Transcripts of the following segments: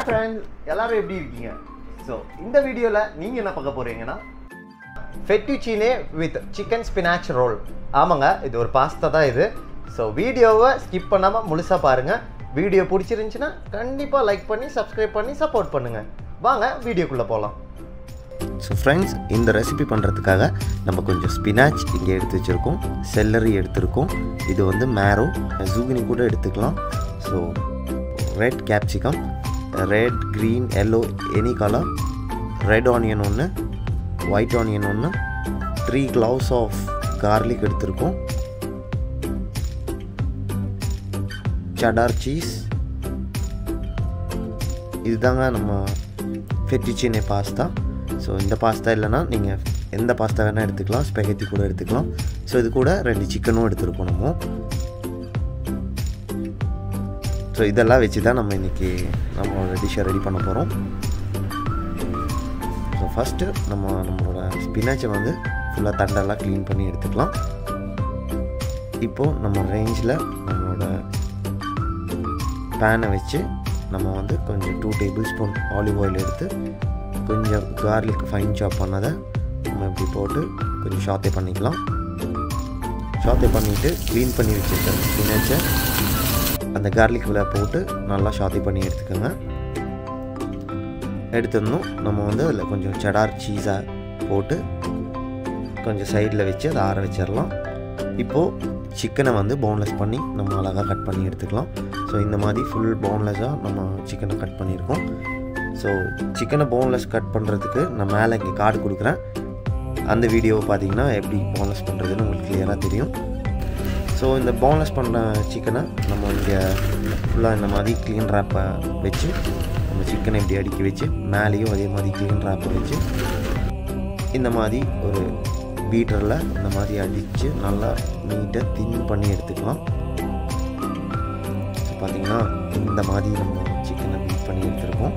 hi friends எல்லாரும் எப்படி இருக்கீங்க ஸோ இந்த வீடியோவில் நீங்கள் என்ன பார்க்க போகிறீங்கன்னா fettuccine with chicken spinach roll ஆமாங்க இது ஒரு பாஸ்தா தான் இது ஸோ வீடியோவை ஸ்கிப் பண்ணாமல் முழுசாக பாருங்கள் வீடியோ பிடிச்சிருந்துச்சின்னா கண்டிப்பாக லைக் பண்ணி சப்ஸ்கிரைப் பண்ணி சப்போர்ட் பண்ணுங்கள் வாங்க வீடியோக்குள்ளே போகலாம் ஸோ ஃப்ரெண்ட்ஸ் இந்த ரெசிபி பண்ணுறதுக்காக நம்ம கொஞ்சம் ஸ்பினாச் இங்கே எடுத்து வச்சுருக்கோம் செல்லரி எடுத்திருக்கோம் இது வந்து மேரோ ஜூகினி கூட எடுத்துக்கலாம் so red capsicum red green yellow any colour red onion ஒன்று ஒயிட் ஆனியன் ஒன்று த்ரீ க்ளவுஸ் ஆஃப் கார்லிக் எடுத்திருக்கோம் சடார் சீஸ் இதுதாங்க நம்ம ஃபெட்டிச்சினே பாஸ்தா ஸோ இந்த பாஸ்தா இல்லைன்னா நீங்கள் எந்த பாஸ்தா வேணால் எடுத்துக்கலாம் ஸ்பெகத்தி கூட எடுத்துக்கலாம் ஸோ இது கூட ரெண்டு சிக்கனும் எடுத்துருக்கோம் நம்ம ஸோ இதெல்லாம் வச்சு தான் நம்ம இன்றைக்கி நம்மளோட டிஷ்ஷை ரெடி பண்ண போகிறோம் ஸோ ஃபஸ்ட்டு நம்ம நம்மளோட ஸ்பினாச்சை வந்து ஃபுல்லாக தண்டெல்லாம் க்ளீன் பண்ணி எடுத்துக்கலாம் இப்போது நம்ம ரேஞ்சில் நம்மளோட பேனை வச்சு நம்ம வந்து கொஞ்சம் two tablespoon olive oil எடுத்து கொஞ்சம் கார்லிக் ஃபைன் சாப் பண்ணதை நம்ம இப்படி போட்டு கொஞ்சம் ஷாத்தே பண்ணிக்கலாம் ஷாத்தே பண்ணிவிட்டு க்ளீன் பண்ணி வச்சுருக்க ஸ்பினாச்சை அந்த கார்லிக் விலை போட்டு நல்லா ஷாத்தி பண்ணி எடுத்துக்கோங்க எடுத்துடணும் நம்ம வந்து அதில் கொஞ்சம் செடார் சீஸை போட்டு கொஞ்சம் சைடில் வச்சு அதை ஆற வச்சிடலாம் இப்போது சிக்கனை வந்து போன்லெஸ் பண்ணி நம்ம அழகாக கட் பண்ணி எடுத்துக்கலாம் ஸோ இந்த மாதிரி ஃபுல் போன்லெஸ்ஸாக நம்ம சிக்கனை கட் பண்ணியிருக்கோம் ஸோ சிக்கனை போன்லெஸ் கட் பண்ணுறதுக்கு நான் மேலே இங்கே கார்டு கொடுக்குறேன் அந்த வீடியோவை பார்த்தீங்கன்னா எப்படி போன்லெஸ் பண்ணுறதுன்னு உங்களுக்கு கிளியராக தெரியும் ஸோ இந்த போன்லெஸ் பண்ண சிக்கனை நம்ம இங்கே ஃபுல்லாக இந்த மாதிரி க்ளீன் ரேப்பை வச்சு நம்ம சிக்கனை இப்படி அடுக்கி வச்சு மேலேயும் அதே மாதிரி க்ளீன் ரேப்பை வச்சு இந்த மாதிரி ஒரு பீட்டரில் இந்த மாதிரி அடித்து நல்லா நீட்டாக தின் பண்ணி எடுத்துக்கலாம் ஸோ பார்த்திங்கன்னா இந்த மாதிரி நம்ம சிக்கனை பீட் பண்ணி எடுத்துருக்கோம்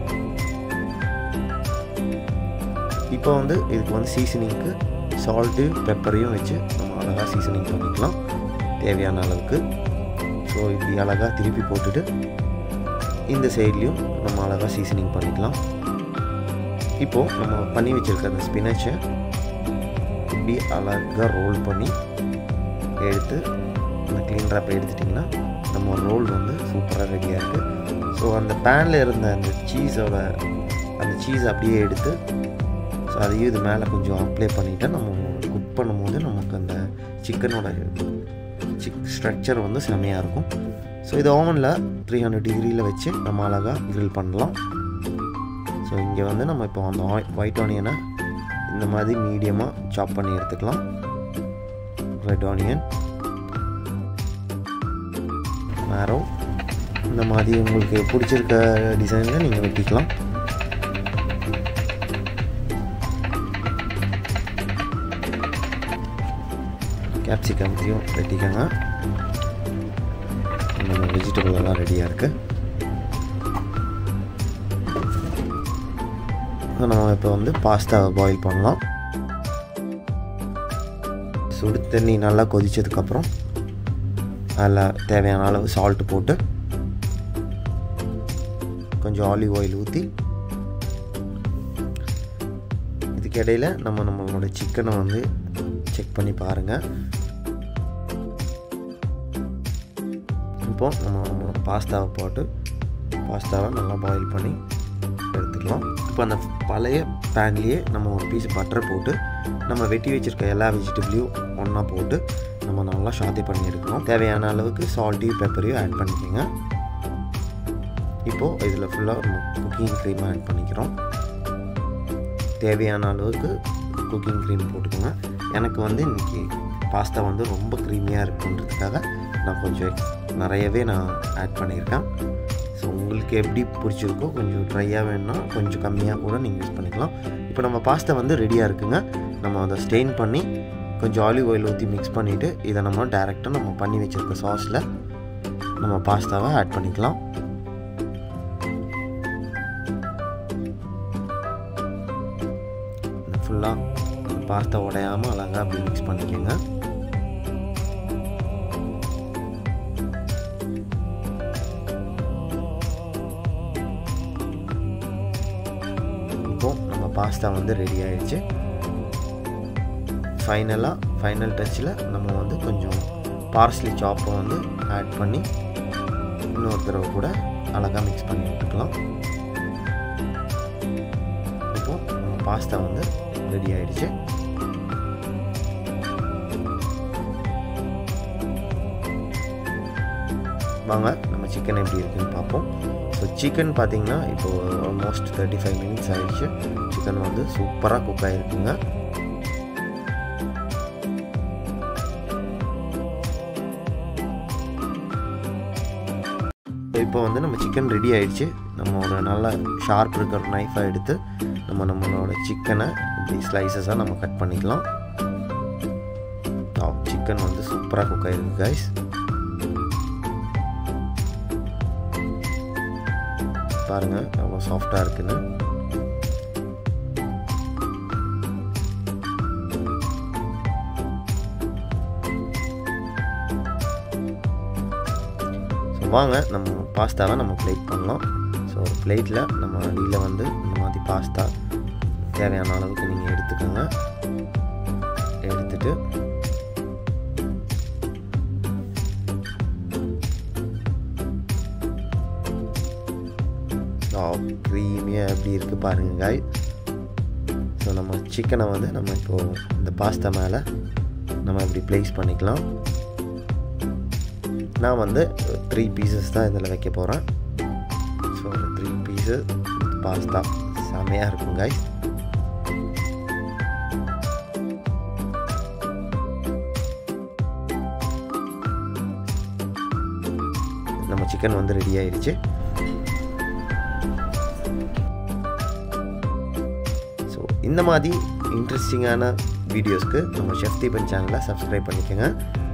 இப்போ வந்து இதுக்கு வந்து சீசனிங்க்கு சால்ட்டு பெப்பரையும் வச்சு நம்ம அழகாக சீசனிங் பண்ணிக்கலாம் தேவையான அளவுக்கு ஸோ இப்படி அழகாக திருப்பி போட்டுட்டு இந்த சைட்லேயும் நம்ம அழகாக சீசனிங் பண்ணிக்கலாம் இப்போது நம்ம பண்ணி வச்சுருக்க அந்த ஸ்பினச்சை இப்படி அழகாக ரோல் பண்ணி எடுத்து அந்த க்ளீன் ரேப்பை எடுத்துட்டிங்கன்னா நம்ம ரோல் வந்து சூப்பராக ரெடியாக இருக்குது ஸோ அந்த பேனில் இருந்த அந்த சீஸோட அந்த சீஸ் அப்படியே எடுத்து ஸோ அதையும் இது மேலே கொஞ்சம் அப்ளை பண்ணிவிட்டு நம்ம குக் பண்ணும்போது நமக்கு அந்த சிக்கனோட சிக் ஸ்ட்ரக்சர் வந்து செமையாக இருக்கும் ஸோ இது ஓவனில் த்ரீ ஹண்ட்ரட் டிகிரியில் வச்சு நம்ம அழகாக க்ரில் பண்ணலாம் ஸோ இங்கே வந்து நம்ம இப்போ அந்த ஒயிட் ஆனியனை இந்த மாதிரி மீடியமாக சாப் பண்ணி எடுத்துக்கலாம் ரெட் ஆனியன் மேரோ இந்த மாதிரி உங்களுக்கு பிடிச்சிருக்க டிசைனில் நீங்கள் வெட்டிக்கலாம் கேப்சிகம்ஸையும் வெட்டிக்கோங்க நம்ம வெஜிடபிள் எல்லாம் ரெடியாக இருக்குது நம்ம இப்போ வந்து பாஸ்தாவை பாயில் பண்ணலாம் சுடு தண்ணி நல்லா கொதித்ததுக்கப்புறம் அதில் தேவையான அளவு சால்ட்டு போட்டு கொஞ்சம் ஆலிவ் ஆயில் ஊற்றி இதுக்கு இடையில் நம்ம நம்மளோட சிக்கனை வந்து செக் பண்ணி பாருங்கள் இப்போ நம்ம நம்மளோட பாஸ்தாவை போட்டு பாஸ்தாவை நல்லா பாயில் பண்ணி எடுத்துக்கலாம் இப்போ அந்த பழைய பேன்லேயே நம்ம ஒரு பீஸ் பட்டர் போட்டு நம்ம வெட்டி வச்சுருக்க எல்லா வெஜிடபிளையும் ஒன்றா போட்டு நம்ம நல்லா ஷாத்தி பண்ணி எடுக்கணும் தேவையான அளவுக்கு சால்ட்டையும் பெப்பரையும் ஆட் பண்ணிக்கோங்க இப்போது இதில் ஃபுல்லாக நம்ம குக்கிங் க்ரீம் ஆட் பண்ணிக்கிறோம் தேவையான அளவுக்கு குக்கிங் க்ரீம் போட்டுக்கோங்க எனக்கு வந்து இன்றைக்கி பாஸ்தா வந்து ரொம்ப க்ரீமியாக இருக்குன்றதுக்காக நான் கொஞ்சம் நிறையவே நான் ஆட் பண்ணியிருக்கேன் ஸோ உங்களுக்கு எப்படி பிடிச்சிருக்கோ கொஞ்சம் ட்ரையாக வேணும்னா கொஞ்சம் கம்மியாக கூட நீங்கள் யூஸ் பண்ணிக்கலாம் இப்போ நம்ம பாஸ்தா வந்து ரெடியாக இருக்குங்க நம்ம அதை ஸ்டெயின் பண்ணி கொஞ்சம் ஆலிவ் ஆயில் ஊற்றி மிக்ஸ் பண்ணிவிட்டு இதை நம்ம டேரெக்டாக நம்ம பண்ணி வச்சுருக்க சாஸில் நம்ம பாஸ்தாவை ஆட் பண்ணிக்கலாம் ஃபுல்லாக பாஸ்தா உடையாமல் அழகாக அப்படி மிக்ஸ் பண்ணிக்கோங்க பாஸ்தா வந்து ரெடி ஆயிடுச்சு ஃபைனலாக ஃபைனல் டச்சில் நம்ம வந்து கொஞ்சம் பார்ஸ்லி சாப்பை வந்து ஆட் பண்ணி இன்னொரு தடவை கூட அழகாக மிக்ஸ் பண்ணி விட்டுக்கலாம் இப்போ நம்ம பாஸ்தா வந்து ரெடி ஆயிடுச்சு வாங்க நம்ம சிக்கன் எப்படி இருக்குன்னு பார்ப்போம் ஸோ சிக்கன் பார்த்தீங்கன்னா இப்போது ஆல்மோஸ்ட் தேர்ட்டி ஃபைவ் மினிட்ஸ் ஆயிடுச்சு சிக்கன் வந்து சூப்பராக குக் ஆகிருக்குங்க இப்போ வந்து நம்ம சிக்கன் ரெடி ஆயிடுச்சு நம்ம ஒரு நல்ல ஷார்ப் இருக்கிற நைஃபை எடுத்து நம்ம நம்மளோட சிக்கனை இப்படி ஸ்லைசஸாக நம்ம கட் பண்ணிக்கலாம் சிக்கன் வந்து சூப்பராக குக் ஆகிருக்கு கைஸ் பாருங்கள் எவ்வளோ சாஃப்டாக இருக்குன்னு ஸோ வாங்க நம்ம பாஸ்தாவை நம்ம பிளேட் பண்ணலாம் ஸோ ஒரு பிளேட்டில் நம்ம அடியில் வந்து இந்த மாதிரி பாஸ்தா தேவையான அளவுக்கு நீங்கள் எடுத்துக்கோங்க எடுத்துட்டு க்ரீமியாக எப்படி இருக்குது பாருங்கள் காய் ஸோ நம்ம சிக்கனை வந்து நம்ம இப்போது இந்த பாஸ்தா மேலே நம்ம இப்படி ப்ளேஸ் பண்ணிக்கலாம் நான் வந்து த்ரீ பீசஸ் தான் இதில் வைக்க போகிறேன் ஸோ ஒரு த்ரீ பீசஸ் பாஸ்தா செமையாக இருக்கும் காய் நம்ம சிக்கன் வந்து ரெடி ஆயிடுச்சு ஸோ இந்த மாதிரி இன்ட்ரெஸ்டிங்கான வீடியோஸ்க்கு நம்ம ஷெஃப் தீபன் சேனலை சப்ஸ்கிரைப் பண்ணிக்கோங்க